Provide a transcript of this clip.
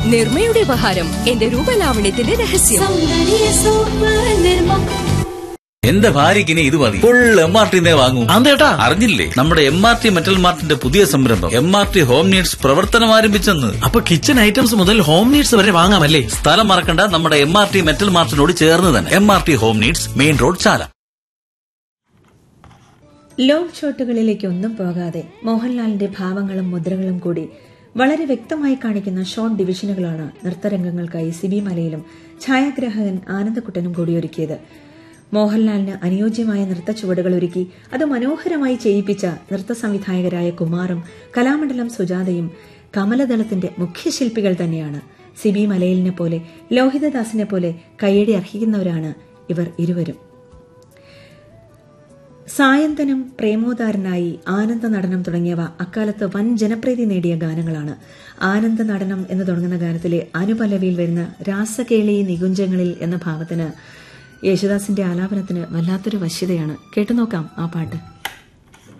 നിർമ്മയുടെ ഉപഹാരം എന്റെ രൂപലാവണ്യത്തിന്റെ രഹസ്യം സൗന്ദര്യ സൂപ്പ് നിർമ്മ എന്റെ ഭാര്യയ്ക്ക് ഇനി ഇത് മതി ഫുൾ എം ആർ ടി വാങ്ങും അന്തേട്ടാ അറിഞ്ഞില്ലേ നമ്മുടെ എം ആർ ടി മെറ്റൽ മാർട്ടിന്റെ പുതിയ സംരംഭം M R T home needs പ്രവർത്തനം ആരംഭിച്ചെന്ന് അപ്പൊ കിച്ചൺ ഐറ്റംസ് മുതൽ ഹോം നീഡ്സ് വരെ വാങ്ങാമല്ലേ സ്ഥലം മറക്കണ്ട നമ്മുടെ എം ആർ ടി മെറ്റൽ മാർട്ടിനോട് ചേർന്ന് തന്നെ M R T home needs main road Chala long ഷോട്ടുകളിലേക്ക് ഒന്നും പോകാതെ മോഹൻലാലിന്റെ ഭാവങ്ങളും മുദ്രകളും കൂടി വളരെ വ്യക്തമായി കാണിക്കുന്ന ഷോർട്ട് ഡിവിഷനുകളാണ് നൃത്തരംഗങ്ങൾക്കായി സിബി മലയിലും ഛായാഗ്രാഹകൻ ആനന്ദക്കുട്ടനും കൂടി ഒരുക്കിയത് മോഹൻലാലിന് അനുയോജ്യമായ നൃത്ത ചുവടുകൾ ഒരുക്കി അത് മനോഹരമായി ചെയ്യിപ്പിച്ച നൃത്ത സംവിധായകരായ കുമാറും കലാമണ്ഡലം സുജാതയും കമലദളത്തിന്റെ മുഖ്യശില്പികൾ തന്നെയാണ് സിബി മലയിലിനെ പോലെ ലോഹിതദാസിനെ പോലെ കയ്യടി അർഹിക്കുന്നവരാണ് ഇവർ ഇരുവരും സായന്തനം പ്രേമോദാരനായി ആനന്ദ നടനം തുടങ്ങിയവ അക്കാലത്ത് വൻ ജനപ്രീതി നേടിയ ഗാനങ്ങളാണ് ആനന്ദ നടനം എന്ന് തുടങ്ങുന്ന ഗാനത്തിലെ അനുപല്ലവിയിൽ വരുന്ന രാസകേളി നികുഞ്ചങ്ങളിൽ എന്ന ഭാവത്തിന് യേശുദാസിന്റെ ആലാപനത്തിന് വല്ലാത്തൊരു വശ്യതയാണ് കേട്ടുനോക്കാം ആ പാട്ട്